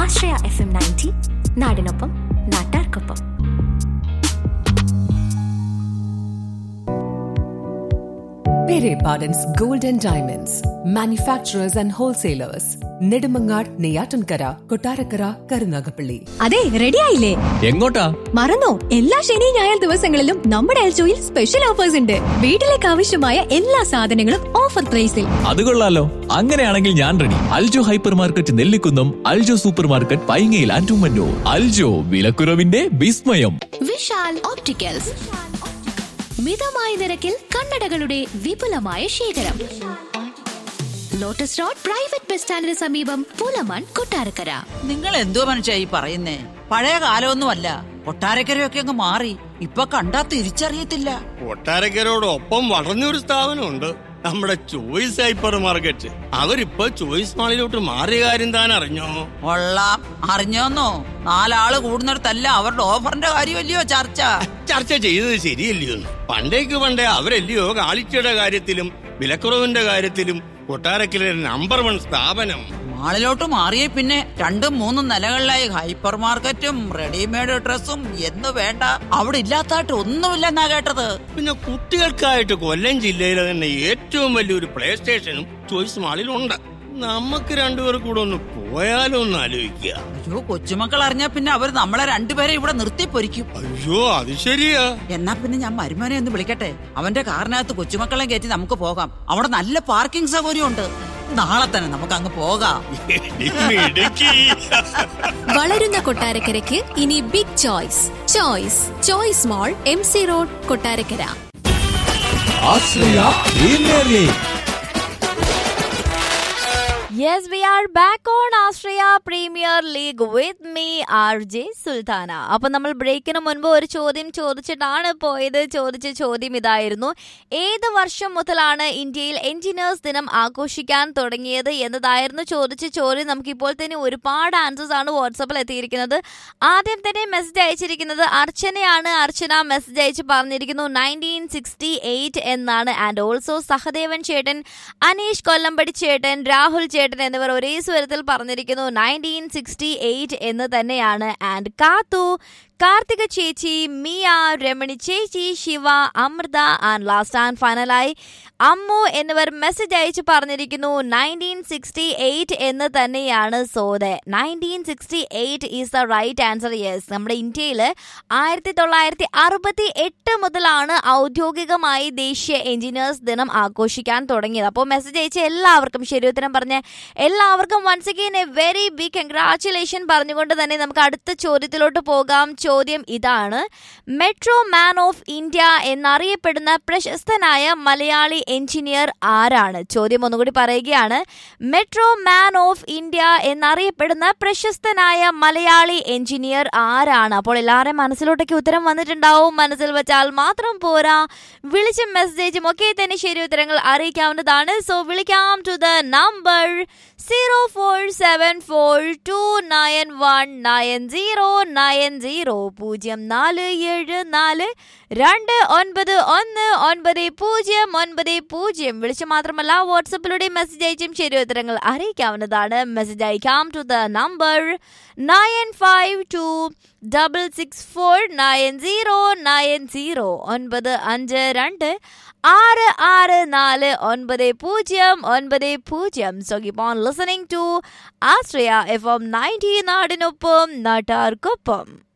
ആശ്രയ F M ninety നാടിനൊപ്പം നാട്ടാർക്കൊപ്പം Pere Pardon's Gold and Diamonds, manufacturers and wholesalers, Nedimangar, Neyatankara, Kotarakara, Karunagapalli. അതെ ready ആയില്ലേ എങ്ങോട്ടാ മറന്നോ എല്ലാ ശനി ഞായർ ദിവസങ്ങളിലും നമ്മുടെ എൽജോയിൽ സ്പെഷ്യൽ ഓഫേഴ്സ് ഉണ്ട് വീട്ടിലേക്ക് ആവശ്യമായ എല്ലാ സാധനങ്ങളും ഓഫർ പ്രൈസിൽ അത് കൊള്ളാലോ അങ്ങനെയാണെങ്കിൽ ഞാൻ ready Aljo hypermarket Nellikunnam Aljo supermarket പൈങ്ങയിൽ ആൻഡുമന്നൂർ അൽജോ വിലക്കുറവിന്റെ വിസ്മയം വിശാൽ ഓപ്റ്റിക്കൽസ് മിതമായ നിരക്കിൽ കണ്ണടകളുടെ വിപുലമായ ശേഖരം ലോട്ടസ് റോഡ് പ്രൈവറ്റ് ബസ് സ്റ്റാൻഡിന് സമീപം പൂലമൺ കൊട്ടാരക്കര നിങ്ങൾ എന്തോ മനുഷ്യ ഈ പറയുന്നേ പഴയ കാലമൊന്നുമല്ല കൊട്ടാരക്കരയൊക്കെ അങ്ങ് മാറി ഇപ്പൊ കണ്ടാ തിരിച്ചറിയത്തില്ല കൊട്ടാരക്കരോടൊപ്പം വളർന്നൊരു സ്ഥാപനമുണ്ട് നമ്മുടെ ചോയ്സ് ഹൈപ്പർ മാർക്കറ്റ് അവരിപ്പോ ചോയ്സ് മാളിലോട്ട് മാറിയ കാര്യം താൻ അറിഞ്ഞോ കൊള്ളാം അറിഞ്ഞോന്നോ നാലാള് കൂടുന്നിടത്തല്ല അവരുടെ ഓഫറിന്റെ കാര്യമല്ലയോ ചർച്ച ചർച്ച ചെയ്തത് ശരിയല്ലയോ പണ്ടേക്ക് പണ്ടേ അവരല്ലയോ കാളിച്ചയുടെ കാര്യത്തിലും വിലക്കുറവിന്റെ കാര്യത്തിലും കൊട്ടാരക്കര നമ്പർ വൺ സ്ഥാപനം മാളിലോട്ട് മാറിയ പിന്നെ രണ്ടും മൂന്നും നിലകളിലായി ഹൈപ്പർ മാർക്കറ്റും റെഡിമെയ്ഡ് ഡ്രസ്സും എന്ന് വേണ്ട അവിടെ ഇല്ലാത്തായിട്ട് ഒന്നുമില്ലെന്നാ കേട്ടത് പിന്നെ കുട്ടികൾക്കായിട്ട് കൊല്ലം ജില്ലയിലെ തന്നെ ഏറ്റവും വലിയൊരു പ്ലേ സ്റ്റേഷനും ചോയ്സ് മാളിലുണ്ട് നമുക്ക് രണ്ടുപേർ കൂടെ ഒന്ന് പോയാലോ ഒന്ന് ആലോചിക്കുക അയ്യോ കൊച്ചുമക്കൾ അറിഞ്ഞാ പിന്നെ അവർ നമ്മളെ രണ്ടുപേരെ ഇവിടെ നിർത്തി പൊരിക്കും അയ്യോ അത് ശരിയാ എന്നാ പിന്നെ ഞാൻ മരുമോനെ ഒന്ന് വിളിക്കട്ടെ അവന്റെ കാറിനകത്ത് കൊച്ചുമക്കളെ കയറ്റി നമുക്ക് പോകാം അവിടെ നല്ല പാർക്കിംഗ് സൗകര്യമുണ്ട് നാളെ തന്നെ നമുക്ക് അങ്ങ് പോകാം ഇടുക്കി വളരുന്ന കൊട്ടാരക്കരയ്ക്ക് ഇനി big choice choice choice mall M C road Kottarakkara Yes, we are back on Australia Premier League with me, RJ Sultana അപ്പൊ നമ്മൾ ബ്രേക്കിന് മുൻപ് ഒരു ചോദ്യം ചോദിച്ചിട്ടാണ് പോയത് ചോദിച്ച ചോദ്യം ഇതായിരുന്നു ഏത് വർഷം മുതലാണ് ഇന്ത്യയിൽ എഞ്ചിനീയേഴ്സ് ദിനം ആഘോഷിക്കാൻ തുടങ്ങിയത് എന്നതായിരുന്നു ചോദിച്ച ചോദ്യം നമുക്കിപ്പോൾ തന്നെ ഒരുപാട് ആൻസേഴ്സ് ആണ് വാട്സപ്പിൽ എത്തിയിരിക്കുന്നത് ആദ്യം തന്നെ മെസ്സേജ് അയച്ചിരിക്കുന്നത് അർച്ചനയാണ് അർച്ചന മെസ്സേജ് അയച്ച് പറഞ്ഞിരിക്കുന്നു നയൻറ്റീൻ സിക്സ്റ്റി എയ്റ്റ് എന്നാണ് ആൻഡ് ഓൾസോ സഹദേവൻ ചേട്ടൻ അനീഷ് കൊല്ലമ്പടി ചേട്ടൻ രാഹുൽ ചേട്ടൻ എന്നിവർ ഒരേ സ്വരത്തിൽ പറഞ്ഞിരിക്കുന്നു നയൻറ്റീൻ സിക്സ്റ്റി എയ്റ്റ് എന്ന് തന്നെയാണ് ആൻഡ് കാത്തു കാർത്തിക ചേച്ചി മിയ രമണി ചേച്ചി Shiva Amritha and last and ഫൈനലായി അമ്മു എന്നിവർ മെസ്സേജ് അയച്ച് പറഞ്ഞിരിക്കുന്നു നയൻറ്റീൻ സിക്സ്റ്റി എയ്റ്റ് എന്ന് തന്നെയാണ് so the nineteen sixty eight is the right answer yes നമ്മുടെ ഇന്ത്യയിൽ ആയിരത്തി തൊള്ളായിരത്തി അറുപത്തി എട്ട് മുതലാണ് ഔദ്യോഗികമായി ദേശീയ എഞ്ചിനീയേഴ്സ് ദിനം ആഘോഷിക്കാൻ തുടങ്ങിയത് അപ്പോൾ മെസ്സേജ് അയച്ച എല്ലാവർക്കും ശരിയുത്തരം പറഞ്ഞ് എല്ലാവർക്കും once again a very big congratulation പറഞ്ഞുകൊണ്ട് തന്നെ നമുക്ക് അടുത്ത ചോദ്യത്തിലോട്ട് പോകാം ചോദ്യം ഇതാണ് മെട്രോ മാൻ ഓഫ് ഇന്ത്യ എന്നറിയപ്പെടുന്ന പ്രശസ്തനായ മലയാളി എഞ്ചിനീയർ ആരാണ് ചോദ്യം ഒന്നുകൂടി പറയുകയാണ് മെട്രോ മാൻ ഓഫ് ഇന്ത്യ എന്നറിയപ്പെടുന്ന പ്രശസ്തനായ മലയാളി എഞ്ചിനീയർ ആരാണ് അപ്പോൾ എല്ലാവരുടെയും മനസ്സിലോട്ടേക്ക് ഉത്തരം വന്നിട്ടുണ്ടാവും മനസ്സിൽ വെച്ചാൽ മാത്രം പോരാ വിളിച്ചും മെസ്സേജും ഒക്കെ തന്നെ ശരി ഉത്തരങ്ങൾ അറിയിക്കാവുന്നതാണ് സോ വിളിക്കാം to the number zero four seven four two nine one nine zero nine zero പൂജ്യം നാല് ഏഴ് നാല് രണ്ട് ഒൻപത് ഒന്ന് ഒൻപത് പൂജ്യം ഒൻപത് പൂജ്യം വിളിച്ച് മാത്രമല്ല വാട്സപ്പിലൂടെ മെസ്സേജ് അയച്ചും ശരി ഉത്തരങ്ങൾ അറിയിക്കാവുന്നതാണ് മെസ്സേജ് അയക്കാം to the number nine five two double six four nine zero nine zero ഒൻപത് അഞ്ച് രണ്ട് ആറ് ആറ് നാല് ഒൻപത് പൂജ്യം ഒൻപത് പൂജ്യം so keep on listening to Ashraya F M ninety നാടിനൊപ്പം നാട്ടാർക്കൊപ്പം